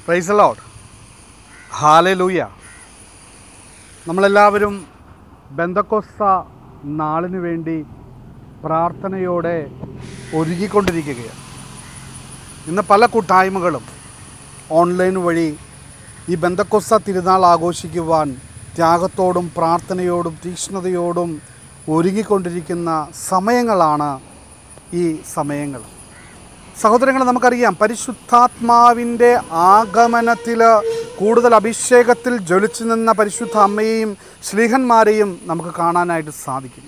price load hallelujah നമ്മളെല്ലാവരും ബന്ധക്കൊസ്ത നാളിന് വേണ്ടി പ്രാർത്ഥനയോടെ ഒരുങ്ങിക്കൊണ്ടിരിക്കുകയാണ് ഇന്ന് പല കൂട്ടായ്മകളും ഓൺലൈൻ വഴി ഈ ബന്ധക്കൊസ്ത തിരുനാൾ ആഘോഷിക്കുവാൻ ത്യാഗത്തോടും പ്രാർത്ഥനയോടും തീക്ഷ്ണതയോടും ഒരുങ്ങിക്കൊണ്ടിരിക്കുന്ന സമയങ്ങളാണ് ഈ സമയങ്ങൾ സഹോദരങ്ങളെ നമുക്കറിയാം പരിശുദ്ധാത്മാവിൻ്റെ ആഗമനത്തിൽ കൂടുതൽ അഭിഷേകത്തിൽ ജ്വലിച്ചു നിന്ന പരിശുദ്ധ അമ്മയെയും ശ്ലീഹന്മാരെയും നമുക്ക് കാണാനായിട്ട് സാധിക്കും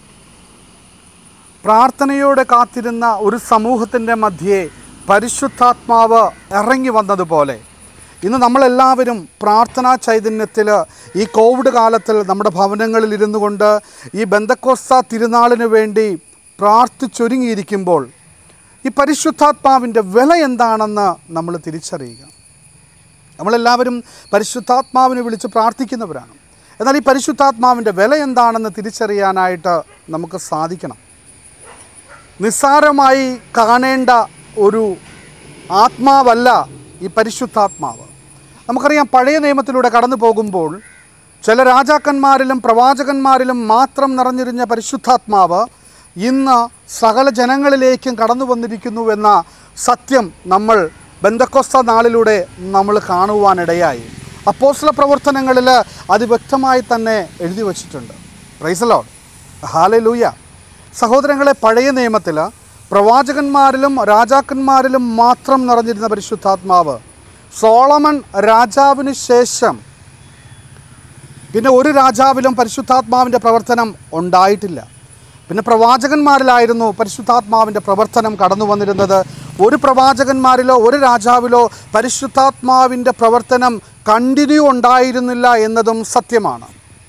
പ്രാർത്ഥനയോടെ കാത്തിരുന്ന ഒരു സമൂഹത്തിൻ്റെ മധ്യേ പരിശുദ്ധാത്മാവ് ഇറങ്ങി വന്നതുപോലെ ഇന്ന് നമ്മളെല്ലാവരും പ്രാർത്ഥനാ ചൈതന്യത്തിൽ ഈ കോവിഡ് കാലത്തിൽ നമ്മുടെ ഭവനങ്ങളിൽ ഇരുന്നു കൊണ്ട് ഈ ബന്ധക്കോസ്ത തിരുനാളിന് വേണ്ടി പ്രാർത്ഥിച്ചൊരുങ്ങിയിരിക്കുമ്പോൾ ഈ പരിശുദ്ധാത്മാവിൻ്റെ വില എന്താണെന്ന് നമ്മൾ തിരിച്ചറിയുക നമ്മളെല്ലാവരും പരിശുദ്ധാത്മാവിനെ വിളിച്ച് പ്രാർത്ഥിക്കുന്നവരാണ് എന്നാൽ ഈ പരിശുദ്ധാത്മാവിൻ്റെ വില എന്താണെന്ന് തിരിച്ചറിയാനായിട്ട് നമുക്ക് സാധിക്കണം നിസ്സാരമായി കാണേണ്ട ഒരു ആത്മാവല്ല ഈ പരിശുദ്ധാത്മാവ് നമുക്കറിയാം പഴയ നിയമത്തിലൂടെ കടന്നു പോകുമ്പോൾ ചില രാജാക്കന്മാരിലും പ്രവാചകന്മാരിലും മാത്രം നിറഞ്ഞിരിഞ്ഞ പരിശുദ്ധാത്മാവ് ഇന്ന് സകല ജനങ്ങളിലേക്കും കടന്നു വന്നിരിക്കുന്നുവെന്ന സത്യം നമ്മൾ ബന്ധക്കൊസ്ത നാളിലൂടെ നമ്മൾ കാണുവാനിടയായി അപ്പോസ്ല പ്രവർത്തനങ്ങളിൽ അത് വ്യക്തമായി തന്നെ എഴുതി വച്ചിട്ടുണ്ട് പ്രൈസലോ ഹാലലൂയ സഹോദരങ്ങളെ പഴയ നിയമത്തിൽ പ്രവാചകന്മാരിലും രാജാക്കന്മാരിലും മാത്രം നിറഞ്ഞിരുന്ന പരിശുദ്ധാത്മാവ് സോളമൺ രാജാവിന് ശേഷം പിന്നെ ഒരു രാജാവിലും പരിശുദ്ധാത്മാവിൻ്റെ പ്രവർത്തനം ഉണ്ടായിട്ടില്ല പിന്നെ പ്രവാചകന്മാരിലായിരുന്നു പരിശുദ്ധാത്മാവിൻ്റെ പ്രവർത്തനം കടന്നു വന്നിരുന്നത് ഒരു പ്രവാചകന്മാരിലോ ഒരു രാജാവിലോ പരിശുദ്ധാത്മാവിൻ്റെ പ്രവർത്തനം കണ്ടിന്യൂ ഉണ്ടായിരുന്നില്ല എന്നതും സത്യമാണ്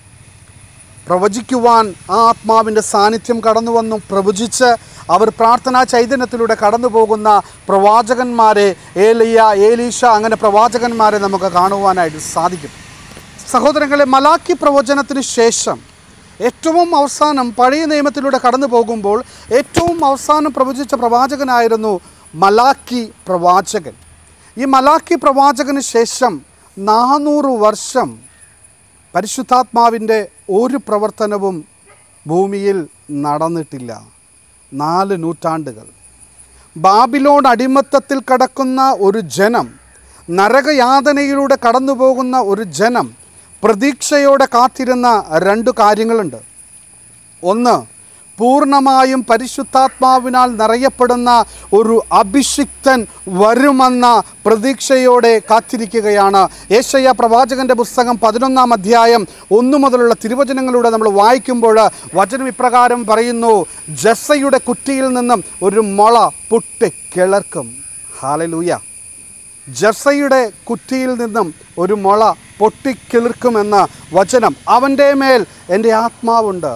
പ്രവചിക്കുവാൻ ആ ആത്മാവിൻ്റെ സാന്നിധ്യം കടന്നു വന്നു പ്രവചിച്ച് അവർ പ്രാർത്ഥനാ ചൈതന്യത്തിലൂടെ കടന്നു പോകുന്ന പ്രവാചകന്മാരെ ഏലിയ ഏലീഷ അങ്ങനെ പ്രവാചകന്മാരെ നമുക്ക് കാണുവാനായിട്ട് സാധിക്കും സഹോദരങ്ങളെ മലാക്കി പ്രവചനത്തിന് ശേഷം ഏറ്റവും അവസാനം പഴയ നിയമത്തിലൂടെ കടന്നു പോകുമ്പോൾ ഏറ്റവും അവസാനം പ്രവചിച്ച പ്രവാചകനായിരുന്നു മലാക്കി പ്രവാചകൻ ഈ മലാക്കി പ്രവാചകന് ശേഷം നാനൂറ് വർഷം പരിശുദ്ധാത്മാവിൻ്റെ ഒരു പ്രവർത്തനവും ഭൂമിയിൽ നടന്നിട്ടില്ല നാല് നൂറ്റാണ്ടുകൾ ബാബിലോൺ അടിമത്തത്തിൽ കടക്കുന്ന ഒരു ജനം നരകയാതനയിലൂടെ കടന്നു പോകുന്ന ഒരു ജനം പ്രതീക്ഷയോടെ കാത്തിരുന്ന രണ്ട് കാര്യങ്ങളുണ്ട് ഒന്ന് പൂർണ്ണമായും പരിശുദ്ധാത്മാവിനാൽ നിറയപ്പെടുന്ന ഒരു അഭിഷിക്തൻ വരുമെന്ന പ്രതീക്ഷയോടെ കാത്തിരിക്കുകയാണ് ഏഷ്യ പ്രവാചകന്റെ പുസ്തകം പതിനൊന്നാം അധ്യായം ഒന്നു മുതലുള്ള തിരുവചനങ്ങളിലൂടെ നമ്മൾ വായിക്കുമ്പോൾ വചനം ഇപ്രകാരം പറയുന്നു ജസയുടെ കുറ്റിയിൽ നിന്നും ഒരു മുള പൊട്ടി കിളർക്കും ഹാലലൂയ ജസയുടെ കുറ്റിയിൽ നിന്നും ഒരു മുള പൊട്ടിക്കിളിർക്കുമെന്ന വചനം അവൻ്റെ മേൽ എൻ്റെ ആത്മാവുണ്ട്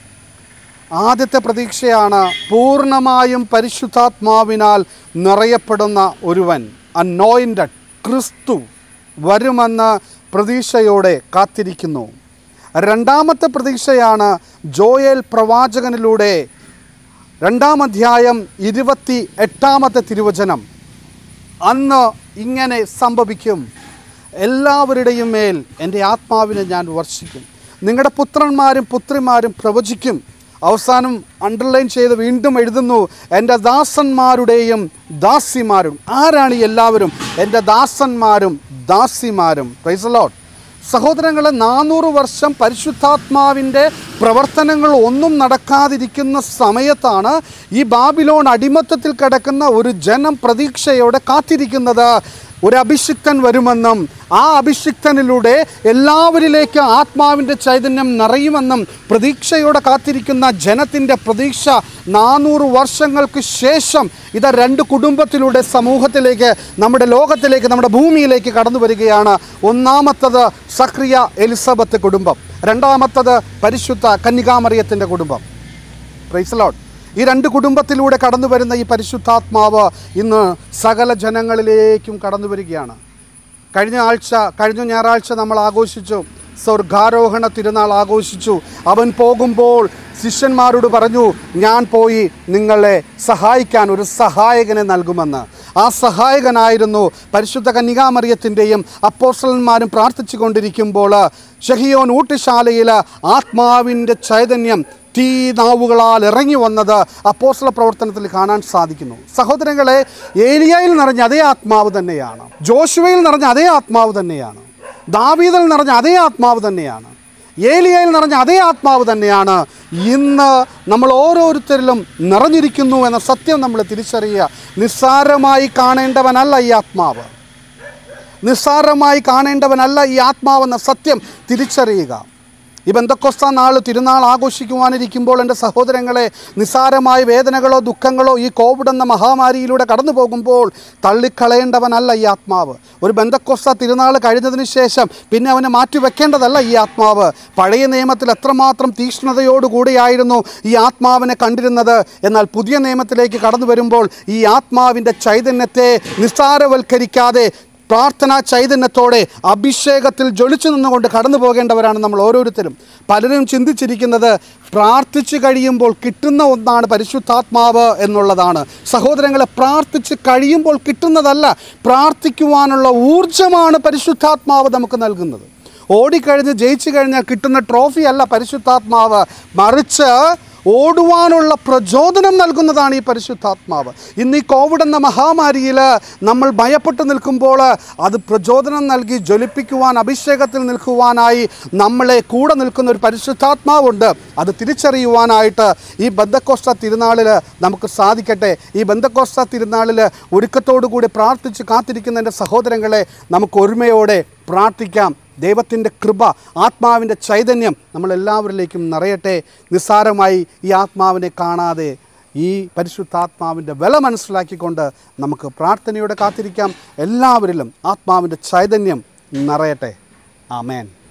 ആദ്യത്തെ പ്രതീക്ഷയാണ് പൂർണ്ണമായും പരിശുദ്ധാത്മാവിനാൽ നിറയപ്പെടുന്ന ഒരുവൻ അനോയിൻറ്റഡ് ക്രിസ്തു വരുമെന്ന് പ്രതീക്ഷയോടെ കാത്തിരിക്കുന്നു രണ്ടാമത്തെ പ്രതീക്ഷയാണ് ജോയൽ പ്രവാചകനിലൂടെ രണ്ടാം അധ്യായം ഇരുപത്തി എട്ടാമത്തെ തിരുവചനം അന്ന് ഇങ്ങനെ സംഭവിക്കും എല്ലാവരുടെയും മേൽ എൻ്റെ ആത്മാവിനെ ഞാൻ വർഷിക്കും നിങ്ങളുടെ പുത്രന്മാരും പുത്രിമാരും പ്രവചിക്കും അവസാനം അണ്ടർലൈൻ ചെയ്ത് വീണ്ടും എഴുതുന്നു എൻ്റെ ദാസന്മാരുടെയും ദാസിമാരും ആരാണ് ഈ എല്ലാവരും എൻ്റെ ദാസന്മാരും ദാസിമാരും പ്രൈസലോട്ട് സഹോദരങ്ങളെ നാനൂറ് വർഷം പരിശുദ്ധാത്മാവിൻ്റെ പ്രവർത്തനങ്ങൾ ഒന്നും നടക്കാതിരിക്കുന്ന സമയത്താണ് ഈ ബാബിലോൺ അടിമത്തത്തിൽ കിടക്കുന്ന ഒരു ജനം പ്രതീക്ഷയോടെ കാത്തിരിക്കുന്നത് ഒരു അഭിഷിക്തൻ വരുമെന്നും ആ അഭിഷിക്തനിലൂടെ എല്ലാവരിലേക്ക് ആത്മാവിൻ്റെ ചൈതന്യം നിറയുമെന്നും പ്രതീക്ഷയോടെ കാത്തിരിക്കുന്ന ജനത്തിൻ്റെ പ്രതീക്ഷ നാനൂറ് വർഷങ്ങൾക്ക് ശേഷം ഇത് രണ്ട് കുടുംബത്തിലൂടെ സമൂഹത്തിലേക്ക് നമ്മുടെ ലോകത്തിലേക്ക് നമ്മുടെ ഭൂമിയിലേക്ക് കടന്നു വരികയാണ് ഒന്നാമത്തത് സക്രിയ എലിസബത്ത് കുടുംബം രണ്ടാമത്തത് പരിശുദ്ധ കന്യകാമറിയത്തിൻ്റെ കുടുംബം പ്രൈസലോട്ട് ഈ രണ്ട് കുടുംബത്തിലൂടെ കടന്നു വരുന്ന ഈ പരിശുദ്ധാത്മാവ് ഇന്ന് സകല ജനങ്ങളിലേക്കും കടന്നു വരികയാണ് കഴിഞ്ഞ ആഴ്ച കഴിഞ്ഞ ഞായറാഴ്ച നമ്മൾ ആഘോഷിച്ചു സ്വർഗാരോഹണ തിരുനാൾ ആഘോഷിച്ചു അവൻ പോകുമ്പോൾ ശിഷ്യന്മാരോട് പറഞ്ഞു ഞാൻ പോയി നിങ്ങളെ സഹായിക്കാൻ ഒരു സഹായകനെ നൽകുമെന്ന് ആ സഹായകനായിരുന്നു പരിശുദ്ധ കന്യകാമറിയത്തിൻ്റെയും അപ്പോസ്റ്റലന്മാരും പ്രാർത്ഥിച്ചു കൊണ്ടിരിക്കുമ്പോൾ ഷഹിയോൻ ഊട്ടുശാലയിൽ ആത്മാവിൻ്റെ ചൈതന്യം തീ നാവുകളാൽ ഇറങ്ങി വന്നത് അപ്പോസ്തല പ്രവർത്തനത്തിൽ കാണാൻ സാധിക്കുന്നു സഹോദരങ്ങളെ ഏലിയയിൽ നിറഞ്ഞ അതേ ആത്മാവ് തന്നെയാണ് ജോഷുവയിൽ നിറഞ്ഞ അതേ ആത്മാവ് തന്നെയാണ് ദാവീദിൽ നിറഞ്ഞ അതേ ആത്മാവ് തന്നെയാണ് ഏലിയയിൽ നിറഞ്ഞ അതേ ആത്മാവ് തന്നെയാണ് ഇന്ന് നമ്മൾ ഓരോരുത്തരിലും നിറഞ്ഞിരിക്കുന്നു എന്ന സത്യം നമ്മൾ തിരിച്ചറിയുക നിസ്സാരമായി കാണേണ്ടവനല്ല ഈ ആത്മാവ് നിസ്സാരമായി കാണേണ്ടവനല്ല ഈ ആത്മാവെന്ന സത്യം തിരിച്ചറിയുക ഈ ബന്ധക്കൊസ്ത നാൾ തിരുനാൾ ആഘോഷിക്കുവാനിരിക്കുമ്പോൾ എൻ്റെ സഹോദരങ്ങളെ നിസ്സാരമായ വേദനകളോ ദുഃഖങ്ങളോ ഈ കോവിഡ് എന്ന മഹാമാരിയിലൂടെ കടന്നു പോകുമ്പോൾ തള്ളിക്കളയേണ്ടവനല്ല ഈ ആത്മാവ് ഒരു ബന്ധക്കൊസ്ത തിരുനാൾ കഴിഞ്ഞതിന് ശേഷം പിന്നെ അവനെ മാറ്റിവെക്കേണ്ടതല്ല ഈ ആത്മാവ് പഴയ നിയമത്തിൽ എത്രമാത്രം തീക്ഷ്ണതയോടുകൂടിയായിരുന്നു ഈ ആത്മാവിനെ കണ്ടിരുന്നത് എന്നാൽ പുതിയ നിയമത്തിലേക്ക് കടന്നു വരുമ്പോൾ ഈ ആത്മാവിൻ്റെ ചൈതന്യത്തെ നിസ്സാരവൽക്കരിക്കാതെ പ്രാർത്ഥനാ ചൈതന്യത്തോടെ അഭിഷേകത്തിൽ ജ്വലിച്ചു നിന്നുകൊണ്ട് കടന്നു പോകേണ്ടവരാണ് നമ്മൾ ഓരോരുത്തരും പലരും ചിന്തിച്ചിരിക്കുന്നത് പ്രാർത്ഥിച്ചു കഴിയുമ്പോൾ കിട്ടുന്ന ഒന്നാണ് പരിശുദ്ധാത്മാവ് എന്നുള്ളതാണ് സഹോദരങ്ങളെ പ്രാർത്ഥിച്ച് കഴിയുമ്പോൾ കിട്ടുന്നതല്ല പ്രാർത്ഥിക്കുവാനുള്ള ഊർജമാണ് പരിശുദ്ധാത്മാവ് നമുക്ക് നൽകുന്നത് ഓടിക്കഴിഞ്ഞ് ജയിച്ചു കഴിഞ്ഞാൽ കിട്ടുന്ന ട്രോഫി അല്ല പരിശുദ്ധാത്മാവ് മറിച്ച് ഓടുവാനുള്ള പ്രചോദനം നൽകുന്നതാണ് ഈ പരിശുദ്ധാത്മാവ് ഇന്ന് ഈ കോവിഡ് എന്ന മഹാമാരിയിൽ നമ്മൾ ഭയപ്പെട്ടു നിൽക്കുമ്പോൾ അത് പ്രചോദനം നൽകി ജ്വലിപ്പിക്കുവാൻ അഭിഷേകത്തിൽ നിൽക്കുവാനായി നമ്മളെ കൂടെ നിൽക്കുന്ന ഒരു പരിശുദ്ധാത്മാവുണ്ട് അത് തിരിച്ചറിയുവാനായിട്ട് ഈ ബന്ധക്കോസ്റ്റ തിരുനാളിൽ നമുക്ക് സാധിക്കട്ടെ ഈ ബന്ധക്കോസ്റ്റ തിരുനാളിൽ ഒരുക്കത്തോടു കൂടി പ്രാർത്ഥിച്ച് കാത്തിരിക്കുന്ന എൻ്റെ സഹോദരങ്ങളെ നമുക്ക് ഒരുമയോടെ പ്രാർത്ഥിക്കാം ദൈവത്തിൻ്റെ കൃപ ആത്മാവിൻ്റെ ചൈതന്യം നമ്മളെല്ലാവരിലേക്കും നിറയട്ടെ നിസ്സാരമായി ഈ ആത്മാവിനെ കാണാതെ ഈ പരിശുദ്ധാത്മാവിൻ്റെ വില മനസ്സിലാക്കിക്കൊണ്ട് നമുക്ക് പ്രാർത്ഥനയോടെ കാത്തിരിക്കാം എല്ലാവരിലും ആത്മാവിൻ്റെ ചൈതന്യം നിറയട്ടെ ആമേൻ